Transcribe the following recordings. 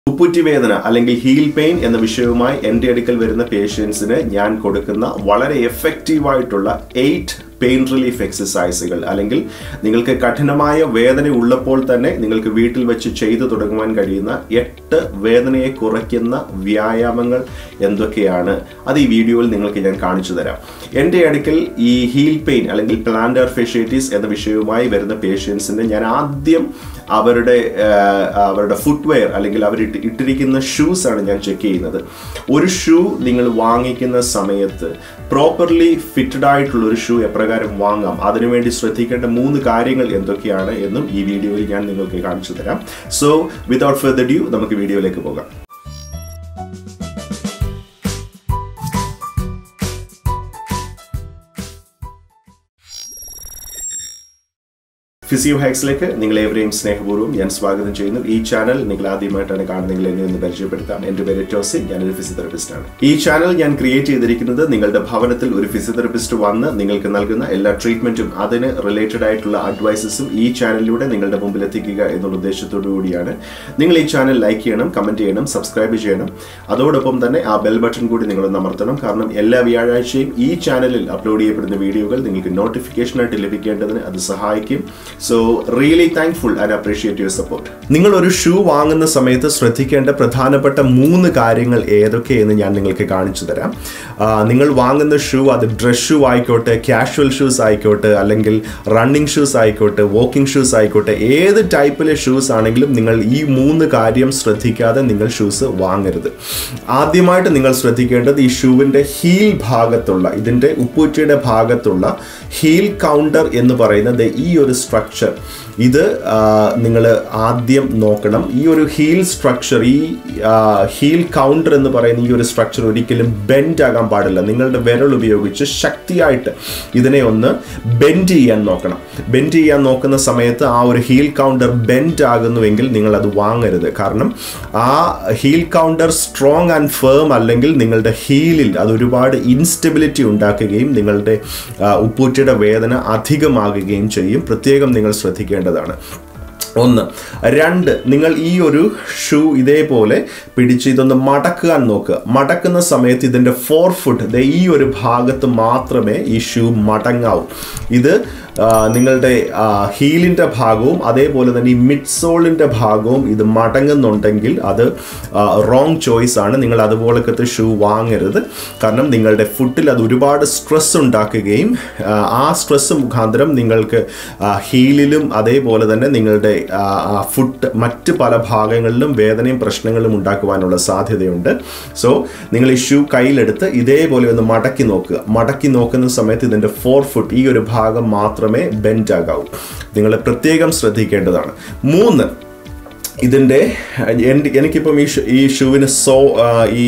ഉപ്പുറ്റി വേദന അല്ലെങ്കിൽ heal pain എന്ന വിഷയവുമായി എൻ്റെ അടുക്കൽ വരുന്ന പേഷ്യൻസിന് ഞാൻ കൊടുക്കുന്ന വളരെ എഫക്റ്റീവായിട്ടുള്ള എയ്റ്റ് പെയിൻ റിലീഫ് എക്സസൈസുകൾ അല്ലെങ്കിൽ നിങ്ങൾക്ക് കഠിനമായ വേദന ഉള്ളപ്പോൾ തന്നെ നിങ്ങൾക്ക് വീട്ടിൽ വെച്ച് ചെയ്തു തുടങ്ങുവാൻ കഴിയുന്ന എട്ട് വേദനയെ കുറയ്ക്കുന്ന വ്യായാമങ്ങൾ എന്തൊക്കെയാണ് അത് ഈ വീഡിയോയിൽ നിങ്ങൾക്ക് ഞാൻ കാണിച്ചു തരാം എൻ്റെ അടുക്കൽ ഈ ഹീൽ പെയിൻ അല്ലെങ്കിൽ പ്ലാന്റർ ഫെഷൈറ്റിസ് എന്ന വിഷയവുമായി വരുന്ന പേഷ്യൻസിന് ഞാൻ ആദ്യം അവരുടെ അവരുടെ ഫുട്വെയർ അല്ലെങ്കിൽ അവർ ഇട്ട് ഇട്ടിരിക്കുന്ന ഷൂസ് ആണ് ഞാൻ ചെക്ക് ചെയ്യുന്നത് ഒരു ഷൂ നിങ്ങൾ വാങ്ങിക്കുന്ന സമയത്ത് പ്രോപ്പർലി ഫിറ്റഡ് ആയിട്ടുള്ള ഒരു ഷൂ എപ്രകാരം വാങ്ങാം അതിനുവേണ്ടി ശ്രദ്ധിക്കേണ്ട മൂന്ന് കാര്യങ്ങൾ എന്തൊക്കെയാണ് എന്നും ഈ വീഡിയോയിൽ ഞാൻ നിങ്ങൾക്ക് കാണിച്ചു തരാം സോ വിതൗട്ട് ഫെർദർ ഡ്യൂ നമുക്ക് വീഡിയോയിലേക്ക് പോകാം ഫിസിയോ ഹാക്സിലേക്ക് നിങ്ങൾ ഏവരെയും സ്നേഹപൂർവ്വം ഞാൻ സ്വാഗതം ചെയ്യുന്നു ഈ ചാനൽ നിങ്ങൾ ആദ്യമായിട്ടാണ് കാണുന്നതെങ്കിൽ എന്നെ ഒന്ന് പരിചയപ്പെടുത്താം എന്റെ പേര് ടോസിൻ ഞാനൊരു ഫിസിയോതെറപ്പിസ്റ്റ് ആണ് ഈ ചാനൽ ഞാൻ ക്രിയേറ്റ് ചെയ്തിരിക്കുന്നത് നിങ്ങളുടെ ഭവനത്തിൽ ഒരു ഫിസിയോതെറപ്പിസ്റ്റ് വന്ന് നിങ്ങൾക്ക് നൽകുന്ന എല്ലാ ട്രീറ്റ്മെന്റും അതിന് റിലേറ്റഡ് ആയിട്ടുള്ള അഡ്വൈസസും ഈ ചാനലിലൂടെ നിങ്ങളുടെ മുമ്പിൽ എത്തിക്കുക എന്നുള്ള ഉദ്ദേശത്തോടു കൂടിയാണ് നിങ്ങൾ ഈ ചാനൽ ലൈക്ക് ചെയ്യണം കമന്റ് ചെയ്യണം സബ്സ്ക്രൈബ് ചെയ്യണം അതോടൊപ്പം തന്നെ ആ ബെൽ ബട്ടൺ കൂടി നിങ്ങളൊന്ന് അമർത്തണം കാരണം എല്ലാ വ്യാഴാഴ്ചയും ഈ ചാനലിൽ അപ്ലോഡ് ചെയ്യപ്പെടുന്ന വീഡിയോകൾ നിങ്ങൾക്ക് നോട്ടിഫിക്കേഷനായിട്ട് ലഭിക്കേണ്ടതിന് അത് സഹായിക്കും so really thankful and appreciate your support നിങ്ങൾ ഒരു ഷൂ വാങ്ങുന്ന സമയത്ത് ശ്രദ്ധിക്കേണ്ട പ്രധാനപ്പെട്ട മൂന്ന് കാര്യങ്ങൾ ഏതൊക്കെയെന്ന് ഞാൻ നിങ്ങൾക്ക് കാണിച്ചു തരാം നിങ്ങൾ വാങ്ങുന്ന ഷൂ അത് ഡ്രസ് ഷൂ ആയിക്കോട്ടെ കാഷ്വൽ ഷൂസ് ആയിക്കോട്ടെ അല്ലെങ്കിൽ റണ്ണിങ് ഷൂസ് ആയിക്കോട്ടെ വാക്കിംഗ് ഷൂസ് ആയിക്കോട്ടെ ഏത് ടൈപ്പിലെ ഷൂസ് ആണെങ്കിലും നിങ്ങൾ ഈ മൂന്ന് കാര്യം ശ്രദ്ധിക്കാതെ നിങ്ങൾ ഷൂസ് വാങ്ങരുത് ആദ്യമായിട്ട് നിങ്ങൾ ശ്രദ്ധിക്കേണ്ടത് ഈ ഷൂവിൻ്റെ ഹീൽ ഭാഗത്തുള്ള ഇതിൻ്റെ ഉപ്പൂറ്റിയുടെ ഭാഗത്തുള്ള ഹീൽ കൗണ്ടർ എന്ന് പറയുന്നത് ഈ ഒരു സ്ട്രക്ചർ ഇത് നിങ്ങൾ ആദ്യം നോക്കണം ഈ ഒരു ഹീൽ സ്ട്രക്ചർ ഈ ഹീൽ കൗണ്ടർ എന്ന് പറയുന്ന ഈ ഒരു സ്ട്രക്ചർ ഒരിക്കലും ബെൻഡ് ആകാൻ പാടില്ല നിങ്ങളുടെ വിരൽ ഉപയോഗിച്ച് ശക്തിയായിട്ട് ഇതിനെ ഒന്ന് ബെൻഡ് ചെയ്യാൻ നോക്കണം ബെൻഡ് ചെയ്യാൻ നോക്കുന്ന സമയത്ത് ആ ഒരു ഹീൽ കൗണ്ടർ ബെൻഡ് ആകുന്നുവെങ്കിൽ നിങ്ങൾ അത് വാങ്ങരുത് കാരണം ആ heel counter strong and firm അല്ലെങ്കിൽ നിങ്ങളുടെ ഹീലിൽ അത് ഒരുപാട് ഇൻസ്റ്റെബിലിറ്റി ഉണ്ടാക്കുകയും നിങ്ങളുടെ ഉപ്പൂറ്റിയുടെ വേദന അധികമാകുകയും ചെയ്യും പ്രത്യേകം നിങ്ങൾ ശ്രദ്ധിക്കേണ്ടതാണ് ഒന്ന് രണ്ട് നിങ്ങൾ ഈ ഒരു ഷൂ ഇതേപോലെ പിടിച്ച് ഇതൊന്ന് മടക്കാൻ നോക്കുക മടക്കുന്ന സമയത്ത് ഇതിൻ്റെ ഫോർ ഫുട്ട് ഈ ഒരു ഭാഗത്ത് മാത്രമേ ഈ ഷൂ മടങ്ങാവൂ ഇത് നിങ്ങളുടെ ഹീലിൻ്റെ ഭാഗവും അതേപോലെ തന്നെ ഈ മിഡ് സോളിൻ്റെ ഭാഗവും ഇത് മടങ്ങുന്നുണ്ടെങ്കിൽ അത് റോങ് ചോയ്സ് ആണ് നിങ്ങൾ അതുപോലത്തെ ഷൂ വാങ്ങരുത് കാരണം നിങ്ങളുടെ ഫുട്ടിൽ അത് ഒരുപാട് സ്ട്രെസ് ഉണ്ടാക്കുകയും ആ സ്ട്രെസ് മുഖാന്തരം നിങ്ങൾക്ക് ഹീലിലും അതേപോലെ തന്നെ നിങ്ങളുടെ ഫുട്ട് മറ്റ് പല ഭാഗങ്ങളിലും വേദനയും പ്രശ്നങ്ങളും ഉണ്ടാക്കുവാനുള്ള സാധ്യതയുണ്ട് സോ നിങ്ങൾ ഈ ഷൂ കയ്യിലെടുത്ത് ഇതേപോലെ ഒന്ന് മടക്കി നോക്കുക മടക്കി നോക്കുന്ന സമയത്ത് ഇതിൻ്റെ ഫോർ ഫുട്ട് ഈ ഒരു ഭാഗം മാത്രമേ ബെൻഡ് ആകാവൂ നിങ്ങൾ പ്രത്യേകം ശ്രദ്ധിക്കേണ്ടതാണ് മൂന്ന് ഇതിൻ്റെ എനിക്കിപ്പം ഈ ഈ ഷൂവിന് സോ ഈ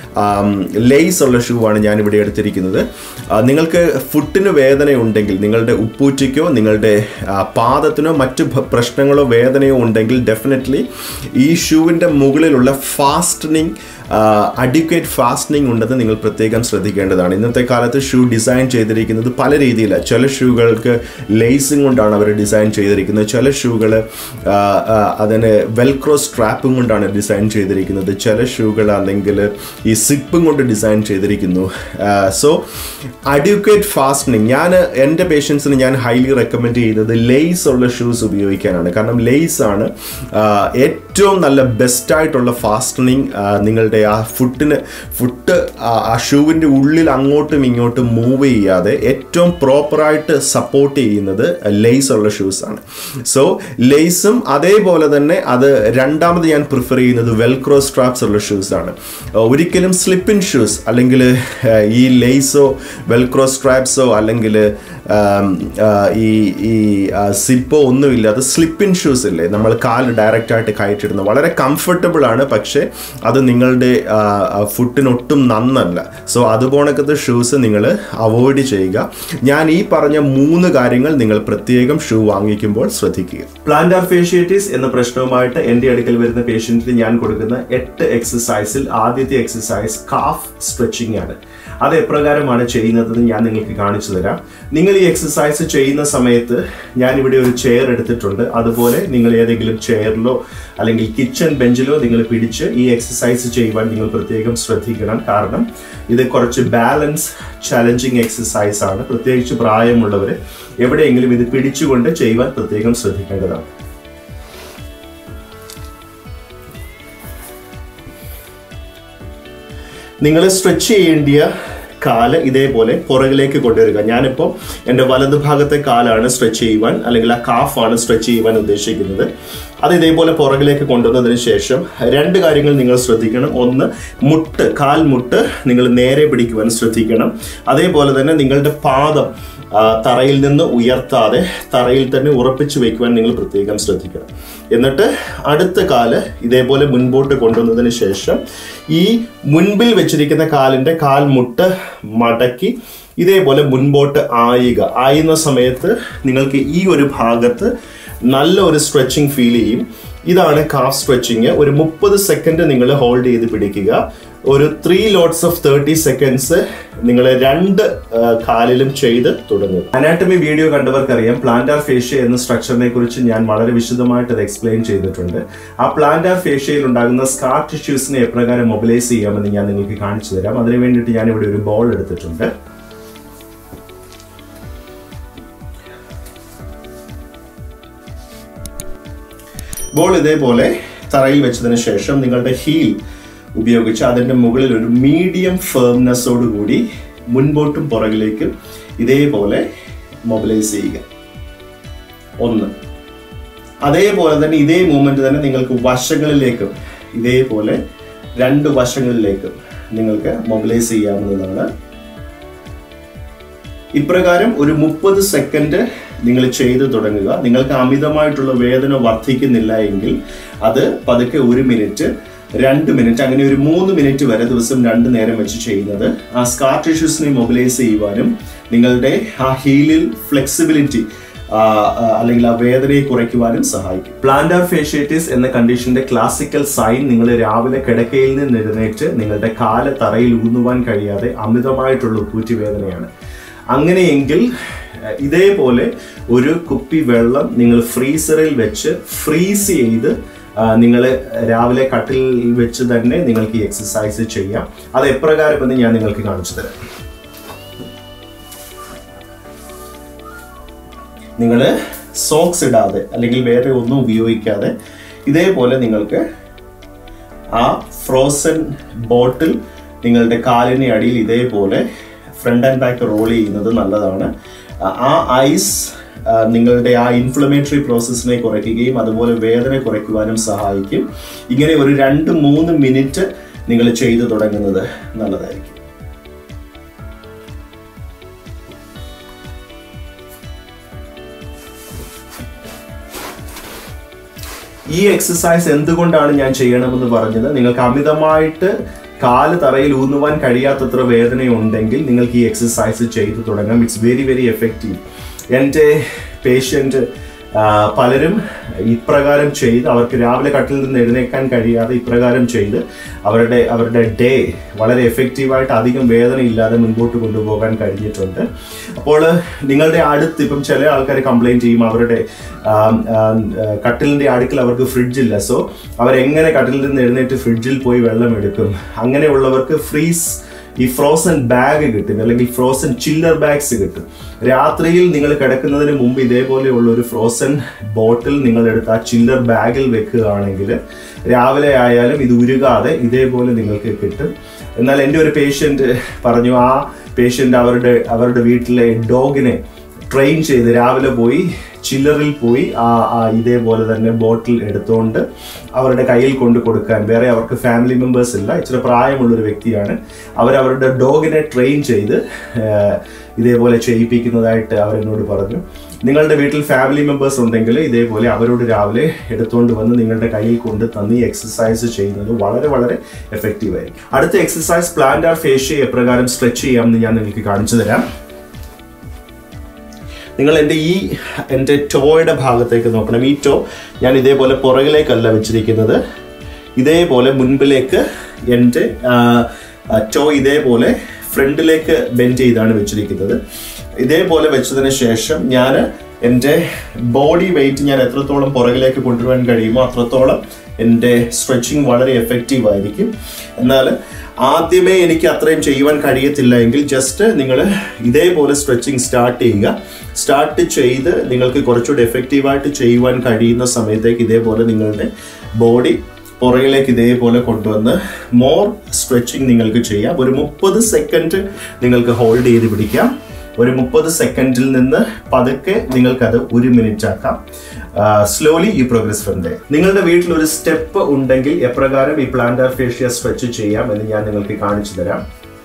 ലേസ് ഉള്ള ഷൂ ആണ് ഞാൻ ഇവിടെ എടുത്തിരിക്കുന്നത് നിങ്ങൾക്ക് ഫുട്ടിന് വേദന ഉണ്ടെങ്കിൽ നിങ്ങളുടെ ഉപ്പൂറ്റിക്കോ നിങ്ങളുടെ പാദത്തിനോ മറ്റു പ്രശ്നങ്ങളോ വേദനയോ ഉണ്ടെങ്കിൽ ഡെഫിനറ്റ്ലി ഈ ഷൂവിൻ്റെ മുകളിലുള്ള ഫാസ്റ്റനിങ് അഡിക്വേറ്റ് ഫാസ്റ്റനിങ് ഉണ്ടെന്ന് നിങ്ങൾ പ്രത്യേകം ശ്രദ്ധിക്കേണ്ടതാണ് ഇന്നത്തെ കാലത്ത് ഷൂ ഡിസൈൻ ചെയ്തിരിക്കുന്നത് പല രീതിയിലാണ് ചില ഷൂകൾക്ക് ലേസിങ് കൊണ്ടാണ് അവർ ഡിസൈൻ ചെയ്തിരിക്കുന്നത് ചില ഷൂകൾ അതിന് വെൽക്രോ സ്ട്രാപ്പും കൊണ്ടാണ് ഡിസൈൻ ചെയ്തിരിക്കുന്നത് ചില ഷൂകൾ അല്ലെങ്കിൽ ഈ സിപ്പും കൊണ്ട് ഡിസൈൻ ചെയ്തിരിക്കുന്നു സോ അഡ്യൂക്കേറ്റ് ഫാസ്റ്റനിങ് ഞാൻ എൻ്റെ പേഷ്യൻസിന് ഞാൻ ഹൈലി റെക്കമെൻഡ് ചെയ്യുന്നത് ലേസ് ഉള്ള ഷൂസ് ഉപയോഗിക്കാനാണ് കാരണം ലേസ് ആണ് ഏറ്റവും നല്ല ബെസ്റ്റായിട്ടുള്ള ഫാസ്റ്റനിങ് നിങ്ങളുടെ ആ ഫുട്ടിന് ഫുട്ട് ആ ഷൂവിൻ്റെ ഉള്ളിൽ അങ്ങോട്ടും ഇങ്ങോട്ടും മൂവ് ചെയ്യാതെ ഏറ്റവും പ്രോപ്പറായിട്ട് സപ്പോർട്ട് ചെയ്യുന്നത് ലേസ് ഉള്ള ഷൂസ് ആണ് സോ ലേസും അതേപോലെ തന്നെ അത് രണ്ടാമത് ഞാൻ പ്രിഫർ ചെയ്യുന്നത് വെൽക്രോ സ്ട്രാപ്സ് ഉള്ള ഷൂസ് ആണ് ഒരിക്കലും സ്ലിപ്പിൻ ഷൂസ് അല്ലെങ്കിൽ ഈ ലേസോ വെൽക്രോ സ്ട്രാപ്സോ അല്ലെങ്കിൽ ഈ ഈ സിപ്പോ ഒന്നുമില്ലാതെ സ്ലിപ്പിൻ ഷൂസ് ഇല്ലേ നമ്മൾ കാല് ഡയറക്റ്റ് ആയിട്ട് കയറ്റിടുന്നത് വളരെ കംഫർട്ടബിൾ ആണ് പക്ഷേ അത് നിങ്ങളുടെ ഫുട്ടിനൊട്ടും നന്നല്ല സോ അതുപോണക്കത്തെ ഷൂസ് നിങ്ങൾ അവോയ്ഡ് ചെയ്യുക ഞാൻ ഈ പറഞ്ഞ മൂന്ന് കാര്യങ്ങൾ നിങ്ങൾ പ്രത്യേകം ഷൂ വാങ്ങിക്കുമ്പോൾ ശ്രദ്ധിക്കുക പ്ലാന്റാർ ഫേഷ്യേറ്റീസ് എന്ന പ്രശ്നവുമായിട്ട് എൻ്റെ അടുക്കൽ വരുന്ന പേഷ്യൻറ്റിന് ഞാൻ കൊടുക്കുന്ന എട്ട് എക്സസൈസിൽ ആദ്യത്തെ എക്സസൈസ് കാഫ് സ്ട്രെച്ചിങ് ആണ് അത് എപ്രകാരമാണ് ചെയ്യുന്നതെന്ന് ഞാൻ നിങ്ങൾക്ക് കാണിച്ചു തരാം നിങ്ങൾ നിങ്ങൾ ഈ എക്സസൈസ് ചെയ്യുന്ന സമയത്ത് ഞാൻ ഇവിടെ ഒരു ചെയർ എടുത്തിട്ടുണ്ട് അതുപോലെ നിങ്ങൾ ഏതെങ്കിലും ചെയറിലോ അല്ലെങ്കിൽ കിച്ചൺ ബെഞ്ചിലോ നിങ്ങൾ പിടിച്ച് ഈ എക്സസൈസ് ചെയ്യുവാൻ നിങ്ങൾ പ്രത്യേകം ശ്രദ്ധിക്കണം കാരണം ഇത് കുറച്ച് ബാലൻസ് ചലഞ്ചിങ് എക്സസൈസ് ആണ് പ്രത്യേകിച്ച് പ്രായമുള്ളവർ എവിടെയെങ്കിലും ഇത് പിടിച്ചുകൊണ്ട് ചെയ്യുവാൻ പ്രത്യേകം ശ്രദ്ധിക്കേണ്ടതാണ് നിങ്ങൾ സ്ട്രെച്ച് ചെയ്യേണ്ടിയ കാല് ഇതേപോലെ പുറകിലേക്ക് കൊണ്ടുവരിക ഞാനിപ്പോൾ എൻ്റെ വലതു ഭാഗത്തെ കാലാണ് സ്ട്രെച്ച് ചെയ്യുവാൻ അല്ലെങ്കിൽ ആ കാഫാണ് സ്ട്രെച്ച് ചെയ്യുവാൻ ഉദ്ദേശിക്കുന്നത് അത് ഇതേപോലെ പുറകിലേക്ക് കൊണ്ടുവന്നതിന് ശേഷം രണ്ട് കാര്യങ്ങൾ നിങ്ങൾ ശ്രദ്ധിക്കണം ഒന്ന് മുട്ട് കാൽ മുട്ട് നിങ്ങൾ നേരെ പിടിക്കുവാൻ ശ്രദ്ധിക്കണം അതേപോലെ തന്നെ നിങ്ങളുടെ പാദം ആ, തറയിൽ നിന്ന് ഉയർത്താതെ തറയിൽ തന്നെ ഉറപ്പിച്ചു വെക്കുവാൻ നിങ്ങൾ പ്രത്യേകം ശ്രദ്ധിക്കണം എന്നിട്ട് അടുത്ത കാല് ഇതേപോലെ മുൻപോട്ട് കൊണ്ടുവന്നതിന് ശേഷം ഈ മുൻപിൽ വെച്ചിരിക്കുന്ന കാലിൻ്റെ കാൽമുട്ട് മടക്കി ഇതേപോലെ മുൻപോട്ട് ആയുക ആയുന്ന സമയത്ത് നിങ്ങൾക്ക് ഈ ഒരു ഭാഗത്ത് നല്ല ഒരു സ്ട്രെച്ചിങ് ഫീൽ ചെയ്യും ഇതാണ് കാഫ് സ്ട്രെച്ചിങ് ഒരു മുപ്പത് സെക്കൻഡ് നിങ്ങൾ ഹോൾഡ് ചെയ്ത് പിടിക്കുക ഒരു three lots of thirty seconds നിങ്ങൾ രണ്ട് ആ, കാലിലും ചെയ്ത് തുടങ്ങുക അനാട്ടമി വീഡിയോ കണ്ടവർക്കറിയാം പ്ലാന്റാർ ഫേഷ്യ എന്ന സ്ട്രക്ചറിനെ കുറിച്ച് ഞാൻ വളരെ വിശദമായിട്ട് അത് എക്സ്പ്ലെയിൻ ചെയ്തിട്ടുണ്ട് ആ പ്ലാന്റാർ ഫേഷ്യയിൽ ഉണ്ടാകുന്ന സ്കാർ ടിഷ്യൂസിനെ എപ്രകാരം മൊബിലൈസ് ചെയ്യാമെന്ന് ഞാൻ നിങ്ങൾക്ക് കാണിച്ചു തരാം അതിനു വേണ്ടിയിട്ട് ഞാൻ ഇവിടെ ഒരു ബോൾ എടുത്തിട്ടുണ്ട് ബോൾ ഇതേപോലെ തറയിൽ വെച്ചതിന് ശേഷം നിങ്ങളുടെ ഹീൽ ഉപയോഗിച്ച് അതിൻ്റെ മുകളിൽ ഒരു മീഡിയം ഫേംനെസ്സോട് കൂടി മുൻപോട്ടും പുറകിലേക്കും ഇതേപോലെ മൊബിലൈസ് ചെയ്യുക ഒന്ന് അതേപോലെ തന്നെ ഇതേ മൂവ്മെന്റ് തന്നെ നിങ്ങൾക്ക് വശങ്ങളിലേക്കും ഇതേപോലെ രണ്ട് വശങ്ങളിലേക്കും നിങ്ങൾക്ക് മൊബിലൈസ് ചെയ്യാവുന്നതാണ് ഇപ്രകാരം ഒരു മുപ്പത് സെക്കൻഡ് നിങ്ങൾ ചെയ്തു തുടങ്ങുക നിങ്ങൾക്ക് അമിതമായിട്ടുള്ള വേദന വർദ്ധിക്കുന്നില്ല എങ്കിൽ അത് പതുക്കെ ഒരു മിനിറ്റ് രണ്ട് മിനിറ്റ് അങ്ങനെ ഒരു മൂന്ന് മിനിറ്റ് വരെ ദിവസം രണ്ട് നേരം വെച്ച് ചെയ്യുന്നത് ആ സ്കാർ ടിഷ്യൂസിനെ മൊബിലൈസ് ചെയ്യുവാനും നിങ്ങളുടെ ആ ഹീലിൽ ഫ്ലെക്സിബിലിറ്റി അല്ലെങ്കിൽ ആ വേദനയെ കുറയ്ക്കുവാനും സഹായിക്കും പ്ലാന്റാർ ഫേഷ്യേറ്റിസ് എന്ന കണ്ടീഷന്റെ ക്ലാസിക്കൽ സൈൻ നിങ്ങൾ രാവിലെ കിടക്കയിൽ നിന്ന് എഴുന്നേറ്റ് നിങ്ങളുടെ കാല് തറയിൽ ഊന്നുവാൻ കഴിയാതെ അമിതമായിട്ടുള്ള ഉപ്പൂറ്റി വേദനയാണ് അങ്ങനെയെങ്കിൽ അഹ് ഇതേപോലെ ഒരു കുപ്പി വെള്ളം നിങ്ങൾ ഫ്രീസറിൽ വെച്ച് ഫ്രീസ് ചെയ്ത് നിങ്ങൾ രാവിലെ കട്ടിൽ വെച്ച് തന്നെ നിങ്ങൾക്ക് ഈ എക്സസൈസ് ചെയ്യാം അത് എപ്രകാരം എന്ന് ഞാൻ നിങ്ങൾക്ക് കാണിച്ചു തരാം നിങ്ങൾ സോക്സ് ഇടാതെ അല്ലെങ്കിൽ വേറെ ഒന്നും ഉപയോഗിക്കാതെ ഇതേപോലെ നിങ്ങൾക്ക് ആ ഫ്രോസൺ ബോട്ടിൽ നിങ്ങളുടെ കാലിന് അടിയിൽ ഇതേപോലെ ഫ്രണ്ട് ആൻഡ് ബാക്ക് റോൾ ചെയ്യുന്നത് നല്ലതാണ് ആ ഐസ് നിങ്ങളുടെ ആ ഇൻഫ്ലമേറ്ററി പ്രോസസ്സിനെ കുറയ്ക്കുകയും അതുപോലെ വേദന കുറയ്ക്കുവാനും സഹായിക്കും ഇങ്ങനെ ഒരു രണ്ട് മൂന്ന് മിനിറ്റ് നിങ്ങൾ ചെയ്തു തുടങ്ങുന്നത് നല്ലതായിരിക്കും ഈ എക്സസൈസ് എന്തുകൊണ്ടാണ് ഞാൻ ചെയ്യണമെന്ന് പറഞ്ഞത് നിങ്ങൾക്ക് അമിതമായിട്ട് കാല് തറയിൽ ഊന്നുവാൻ കഴിയാത്തത്ര വേദനയുണ്ടെങ്കിൽ നിങ്ങൾക്ക് ഈ എക്സസൈസ് ചെയ്തു തുടങ്ങാം ഇറ്റ്സ് വെരി വെരി എഫക്റ്റീവ് എൻ്റെ പേഷ്യൻ്റ് പലരും ഇപ്രകാരം ചെയ്ത് അവർക്ക് രാവിലെ കട്ടിൽ നിന്ന് എഴുന്നേക്കാൻ കഴിയാതെ ഇപ്രകാരം ചെയ്ത് അവരുടെ അവരുടെ ഡേ വളരെ എഫക്റ്റീവായിട്ട് അധികം വേദന ഇല്ലാതെ മുൻപോട്ട് കൊണ്ടുപോകാൻ കഴിഞ്ഞിട്ടുണ്ട് അപ്പോൾ നിങ്ങളുടെ അടുത്ത് ഇപ്പം ചില ആൾക്കാർ കംപ്ലൈൻറ്റ് ചെയ്യും അവരുടെ ആം, ആം, ആ, കട്ടിലിൻ്റെ അടുക്കൽ അവർക്ക് ഫ്രിഡ്ജില്ല സോ അവരെങ്ങനെ കട്ടിലിൽ നിന്ന് എഴുന്നേറ്റ് ഫ്രിഡ്ജിൽ പോയി വെള്ളം എടുക്കും അങ്ങനെയുള്ളവർക്ക് ഫ്രീസ് ഈ ഫ്രോസൺ ബാഗ് കിട്ടും അല്ലെങ്കിൽ ഫ്രോസൺ ചില്ലർ ബാഗ്സ് കിട്ടും രാത്രിയിൽ നിങ്ങൾ കിടക്കുന്നതിന് മുമ്പ് ഇതേപോലെയുള്ള ഒരു ഫ്രോസൺ ബോട്ടിൽ നിങ്ങൾ എടുത്ത് ആ ചില്ലർ ബാഗിൽ വെക്കുകയാണെങ്കിൽ രാവിലെ ആയാലും ഇത് ഉരുകാതെ ഇതേപോലെ നിങ്ങൾക്ക് കിട്ടും എന്നാൽ എൻ്റെ ഒരു പേഷ്യൻ്റ് പറഞ്ഞു ആ പേഷ്യൻ്റ് അവരുടെ അവരുടെ വീട്ടിലെ ഡോഗിനെ ട്രെയിൻ ചെയ്ത് രാവിലെ പോയി ചില്ലറിൽ പോയി ആ ആ ഇതേപോലെ തന്നെ ബോട്ടിൽ എടുത്തുകൊണ്ട് അവരുടെ കയ്യിൽ കൊണ്ട് കൊടുക്കാൻ വേറെ അവർക്ക് ഫാമിലി മെമ്പേഴ്സ് ഇല്ല ഇച്ചിരി പ്രായമുള്ള ഒരു വ്യക്തിയാണ് അവരവരുടെ ഡോഗിനെ ട്രെയിൻ ചെയ്ത് ആഹ്, ഇതേപോലെ ചെയ്യിപ്പിക്കുന്നതായിട്ട് അവരെന്നോട് പറഞ്ഞു നിങ്ങളുടെ വീട്ടിൽ ഫാമിലി മെമ്പേഴ്സ് ഉണ്ടെങ്കിൽ ഇതേപോലെ അവരോട് രാവിലെ എടുത്തുകൊണ്ട് വന്ന് നിങ്ങളുടെ കയ്യിൽ കൊണ്ട് തന്ന് ഈ എക്സസൈസ് ചെയ്യുന്നത് വളരെ വളരെ എഫക്റ്റീവ് ആയിരിക്കും അടുത്ത എക്സസൈസ് പ്ലാന്റാർ ഫേഷ്യ എപ്രകാരം സ്ട്രെച്ച് ചെയ്യാമെന്ന് ഞാൻ നിങ്ങൾക്ക് കാണിച്ചു തരാം നിങ്ങൾ എൻ്റെ ഈ എൻ്റെ ടോയുടെ ഭാഗത്തേക്ക് നോക്കണം ഈ ടോ ഞാൻ ഇതേപോലെ പുറകിലേക്കല്ല വെച്ചിരിക്കുന്നത് ഇതേപോലെ മുൻപിലേക്ക് എൻ്റെ ടോ ഇതേപോലെ ഫ്രണ്ടിലേക്ക് ബെൻഡ് ചെയ്താണ് വെച്ചിരിക്കുന്നത് ഇതേപോലെ വെച്ചതിന് ശേഷം ഞാൻ എൻ്റെ ബോഡി വെയിറ്റ് ഞാൻ എത്രത്തോളം പുറകിലേക്ക് കൊണ്ടുവരാൻ കഴിയുമോ അത്രത്തോളം എൻ്റെ സ്ട്രെച്ചിങ് വളരെ എഫക്റ്റീവ് ആയിരിക്കും എന്നാൽ ആദ്യമേ എനിക്ക് അത്രയും ചെയ്യുവാൻ കഴിയത്തില്ല എങ്കിൽ ജസ്റ്റ് നിങ്ങൾ ഇതേപോലെ സ്ട്രെച്ചിങ് സ്റ്റാർട്ട് ചെയ്യുക സ്റ്റാർട്ട് ചെയ്ത് നിങ്ങൾക്ക് കുറച്ചുകൂടി എഫക്റ്റീവായിട്ട് ചെയ്യുവാൻ കഴിയുന്ന സമയത്തേക്ക് ഇതേപോലെ നിങ്ങളുടെ ബോഡി പുറകിലേക്ക് ഇതേപോലെ കൊണ്ടുവന്ന് മോർ സ്ട്രെച്ചിങ് നിങ്ങൾക്ക് ചെയ്യാം ഒരു മുപ്പത് സെക്കൻഡ് നിങ്ങൾക്ക് ഹോൾഡ് ചെയ്ത് പിടിക്കാം ഒരു മുപ്പത് സെക്കൻഡിൽ നിന്ന് പതുക്കെ നിങ്ങൾക്കത് ഒരു മിനിറ്റ് ആക്കാം സ്ലോലി ഈ പ്രോഗ്രസ് ഫ്രം ഡേ നിങ്ങളുടെ വീട്ടിൽ ഒരു സ്റ്റെപ്പ് ഉണ്ടെങ്കിൽ എപ്രകാരം ഈ പ്ലാന്റാർ ഫേഷ്യ സ്ട്രെച്ച് ചെയ്യാം എന്ന് ഞാൻ നിങ്ങൾക്ക് കാണിച്ചു തരാം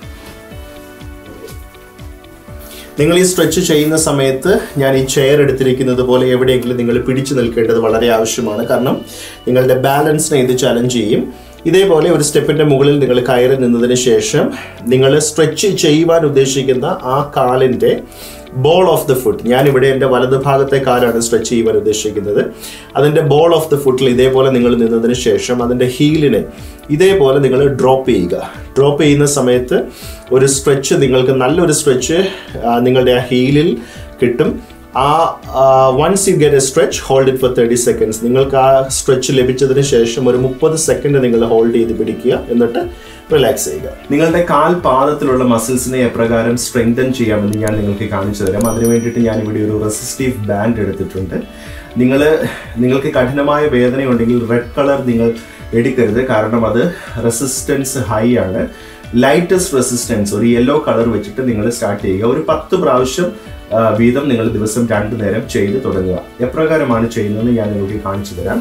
നിങ്ങൾ ഈ സ്ട്രെച്ച് ചെയ്യുന്ന സമയത്ത് ഞാൻ ഈ ചെയർ എടുത്തിരിക്കുന്നത് പോലെ എവിടെയെങ്കിലും നിങ്ങൾ പിടിച്ചു നിൽക്കേണ്ടത് വളരെ ആവശ്യമാണ് കാരണം നിങ്ങളുടെ ബാലൻസിനെ ഇത് ചലഞ്ച് ചെയ്യും ഇതേപോലെ ഒരു സ്റ്റെപ്പിന്റെ മുകളിൽ നിങ്ങൾ കയറി നിന്നതിന് ശേഷം നിങ്ങൾ സ്ട്രെച്ച് ചെയ്യുവാൻ ഉദ്ദേശിക്കുന്ന ആ കാലിന്റെ ബോൾ ഓഫ് ദ ഫുട്ട് ഞാൻ ഇവിടെ എൻ്റെ വലത് ഭാഗത്തെ കാലാണ് സ്ട്രെച്ച് ചെയ്യുവാൻ ഉദ്ദേശിക്കുന്നത് അതിൻ്റെ ബോൾ ഓഫ് ദ ഫുട്ടിൽ ഇതേപോലെ നിങ്ങൾ നിന്നതിന് ശേഷം അതിൻ്റെ ഹീലിനെ ഇതേപോലെ നിങ്ങൾ ഡ്രോപ്പ് ചെയ്യുക ഡ്രോപ്പ് ചെയ്യുന്ന സമയത്ത് ഒരു സ്ട്രെച്ച് നിങ്ങൾക്ക് നല്ലൊരു സ്ട്രെച്ച് നിങ്ങളുടെ ആ ഹീലിൽ കിട്ടും ആ once you get a stretch hold it for thirty seconds നിങ്ങൾക്ക് ആ സ്ട്രെച്ച് ലഭിച്ചതിന് ശേഷം ഒരു മുപ്പത് സെക്കൻഡ് നിങ്ങൾ ഹോൾഡ് ചെയ്ത് പിടിക്കുക എന്നിട്ട് റിലാക്സ് ചെയ്യുക നിങ്ങളുടെ കാൽ പാദത്തിലുള്ള മസിൽസിനെ എപ്രകാരം സ്ട്രെങ്തൻ ചെയ്യാമെന്ന് ഞാൻ നിങ്ങൾക്ക് കാണിച്ചു തരാം അതിന് വേണ്ടിയിട്ട് ഞാൻ ഇവിടെ ഒരു റെസിസ്റ്റീവ് ബാൻഡ് എടുത്തിട്ടുണ്ട് നിങ്ങൾ നിങ്ങൾക്ക് കഠിനമായ വേദനയുണ്ടെങ്കിൽ റെഡ് കളർ നിങ്ങൾ എടുക്കരുത് കാരണം അത് റെസിസ്റ്റൻസ് ഹൈ ആണ് ലൈറ്റസ്റ്റ് റെസിസ്റ്റൻസ് ഒരു യെല്ലോ കളർ വെച്ചിട്ട് നിങ്ങൾ സ്റ്റാർട്ട് ചെയ്യുക ഒരു പത്ത് പ്രാവശ്യം വീതം നിങ്ങൾ ദിവസം രണ്ടു നേരം ചെയ്ത് തുടങ്ങുക എപ്രകാരമാണ് ചെയ്യുന്നതെന്ന് ഞാൻ നിങ്ങൾക്ക് കാണിച്ചു തരാം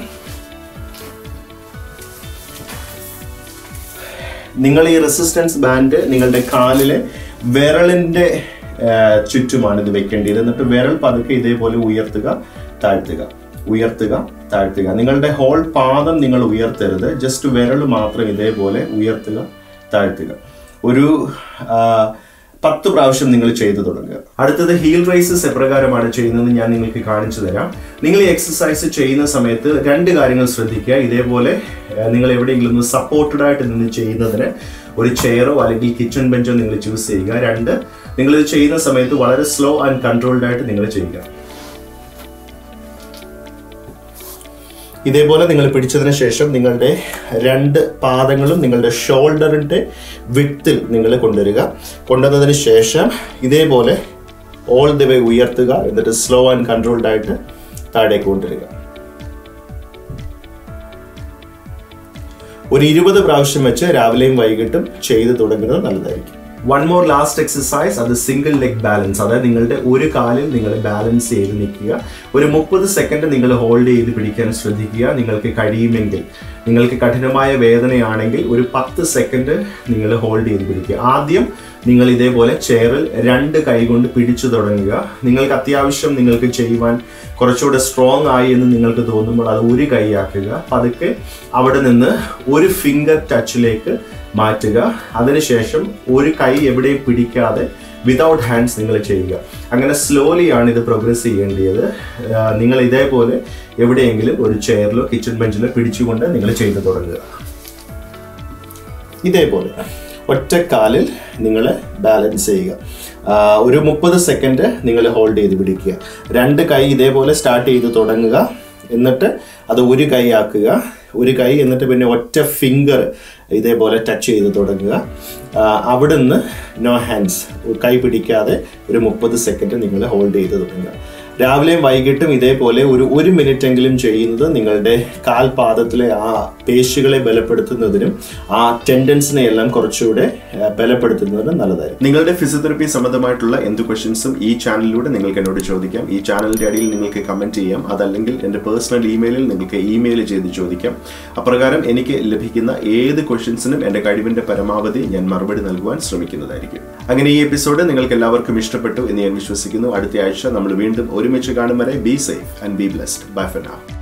നിങ്ങൾ ഈ റെസിസ്റ്റൻസ് ബാൻഡ് നിങ്ങളുടെ കാലിലെ വിരളിന്റെ ചുറ്റുമാണ് ഇത് വെക്കേണ്ടത് എന്നിട്ട് വിരൽ പതുക്കെ ഇതേപോലെ ഉയർത്തുക താഴ്ത്തുക ഉയർത്തുക താഴ്ത്തുക നിങ്ങളുടെ ഹോൾ പാദം നിങ്ങൾ ഉയർത്തരുത് ജസ്റ്റ് വിരൽ മാത്രം ഇതേപോലെ ഉയർത്തുക താഴ്ത്തുക ഒരു പത്ത് പ്രാവശ്യം നിങ്ങൾ ചെയ്തു തുടങ്ങുക അടുത്തത് ഹീൽ റൈസസ് എപ്രകാരമാണ് ചെയ്യുന്നത് ഞാൻ നിങ്ങൾക്ക് കാണിച്ചു തരാം നിങ്ങൾ ഈ എക്സസൈസ് ചെയ്യുന്ന സമയത്ത് രണ്ട് കാര്യങ്ങൾ ശ്രദ്ധിക്കുക ഇതേപോലെ നിങ്ങൾ എവിടെയെങ്കിലും ഒന്ന് സപ്പോർട്ടഡ് ആയിട്ട് നിന്ന് ചെയ്യുന്നതിന് ഒരു ചെയറോ അല്ലെങ്കിൽ കിച്ചൺ ബെഞ്ചോ നിങ്ങൾ ചൂസ് ചെയ്യുക രണ്ട് നിങ്ങൾ ഇത് ചെയ്യുന്ന സമയത്ത് വളരെ സ്ലോ ആൻഡ് കൺട്രോൾഡ് ആയിട്ട് നിങ്ങൾ ചെയ്യുക ഇതേപോലെ നിങ്ങൾ പിടിച്ചതിന് ശേഷം നിങ്ങളുടെ രണ്ട് പാദങ്ങളും നിങ്ങളുടെ ഷോൾഡറിൻ്റെ വിത്തിൽ നിങ്ങൾ കൊണ്ടുവരിക കൊണ്ടുവന്നതിന് ശേഷം ഇതേപോലെ ഓൾ ദി വേ ഉയർത്തുക എന്നിട്ട് സ്ലോ ആൻഡ് കൺട്രോൾഡ് ആയിട്ട് താഴേക്ക് കൊണ്ടുവരിക ഒരു ഇരുപത് പ്രാവശ്യം വെച്ച് രാവിലെയും വൈകിട്ടും ചെയ്തു തുടങ്ങുന്നത് നല്ലതായിരിക്കും വൺ മോർ ലാസ്റ്റ് എക്സസൈസ് അത് സിംഗിൾ ലെഗ് ബാലൻസ് അതായത് നിങ്ങളുടെ ഒരു കാലിൽ നിങ്ങൾ ബാലൻസ് ചെയ്ത് നിൽക്കുക ഒരു മുപ്പത് സെക്കൻഡ് നിങ്ങൾ ഹോൾഡ് ചെയ്ത് പിടിക്കാൻ ശ്രദ്ധിക്കുക നിങ്ങൾക്ക് കഴിയുമെങ്കിൽ നിങ്ങൾക്ക് കഠിനമായ വേദനയാണെങ്കിൽ ഒരു പത്ത് സെക്കൻഡ് നിങ്ങൾ ഹോൾഡ് ചെയ്ത് പിടിക്കുക ആദ്യം നിങ്ങൾ ഇതേപോലെ ചെയറിൽ രണ്ട് കൈ കൊണ്ട് പിടിച്ചു തുടങ്ങുക നിങ്ങൾക്ക് അത്യാവശ്യം നിങ്ങൾക്ക് ചെയ്യുവാൻ കുറച്ചുകൂടെ സ്ട്രോങ് ആയി എന്ന് നിങ്ങൾക്ക് തോന്നുമ്പോൾ അത് ഒരു കൈയാക്കുക പതുക്കെ അവിടെ നിന്ന് ഒരു ഫിംഗർ ടച്ചിലേക്ക് മാറ്റുക അതിനുശേഷം ഒരു കൈ എവിടെയും പിടിക്കാതെ വിതൗട്ട് ഹാൻഡ്സ് നിങ്ങൾ ചെയ്യുക അങ്ങനെ സ്ലോലി ആണ് ഇത് പ്രോഗ്രസ് ചെയ്യേണ്ടത് നിങ്ങൾ ഇതേപോലെ എവിടെയെങ്കിലും ഒരു ചെയറിലോ കിച്ചൺ ബെഞ്ചിലോ പിടിച്ചുകൊണ്ട് നിങ്ങൾ ചെയ്തു തുടങ്ങുക ഇതേപോലെ ഒറ്റക്കാലിൽ നിങ്ങൾ ബാലൻസ് ചെയ്യുക ഒരു മുപ്പത് സെക്കൻഡ് നിങ്ങൾ ഹോൾഡ് ചെയ്ത് പിടിക്കുക രണ്ട് കൈ ഇതേപോലെ സ്റ്റാർട്ട് ചെയ്ത് തുടങ്ങുക എന്നിട്ട് അത് ഒരു കൈ ആക്കുക ഒരു കൈ എന്നിട്ട് പിന്നെ ഒറ്റ ഫിംഗർ ഇതേപോലെ ടച്ച് ചെയ്ത് തുടങ്ങുക അവിടുന്ന് നോ ഹാൻഡ്സ് കൈ പിടിക്കാതെ ഒരു മുപ്പത് സെക്കൻഡ് നിങ്ങൾ ഹോൾഡ് ചെയ്ത് തുടങ്ങുക രാവിലെയും വൈകിട്ടും ഇതേപോലെ ഒരു ഒരു മിനിറ്റ് എങ്കിലും ചെയ്യുന്നത് നിങ്ങളുടെ കാൽപാദത്തിലെ ആ പേശികളെ ബലപ്പെടുത്തുന്നതിനും ആ ടെൻഡൻസിനെ എല്ലാം കുറച്ചുകൂടെ ബലപ്പെടുത്തുന്നതിനും നല്ലതായിരിക്കും നിങ്ങളുടെ ഫിസിയോതെറപ്പി സംബന്ധമായിട്ടുള്ള എന്ത് ക്വസ്റ്റ്യൻസും ഈ ചാനലിലൂടെ നിങ്ങൾക്ക് എന്നോട് ചോദിക്കാം ഈ ചാനലിന്റെ അടിയിൽ നിങ്ങൾക്ക് കമന്റ് ചെയ്യാം അതല്ലെങ്കിൽ എൻ്റെ പേഴ്സണൽ ഇമെയിലിൽ നിങ്ങൾക്ക് ഇമെയിൽ ചെയ്ത് ചോദിക്കാം അപ്രകാരം എനിക്ക് ലഭിക്കുന്ന ഏത് ക്വസ്റ്റ്യൻസിനും എൻ്റെ കഴിവിന്റെ പരമാവധി ഞാൻ മറുപടി നൽകുവാൻ ശ്രമിക്കുന്നതായിരിക്കും അങ്ങനെ ഈ എപ്പിസോഡ് നിങ്ങൾക്ക് എല്ലാവർക്കും ഇഷ്ടപ്പെട്ടു എന്ന് ഞാൻ വിശ്വസിക്കുന്നു അടുത്ത ആഴ്ച നമ്മൾ വീണ്ടും ഒരുമിച്ച് കാണും വരെ be safe and be blessed bye for now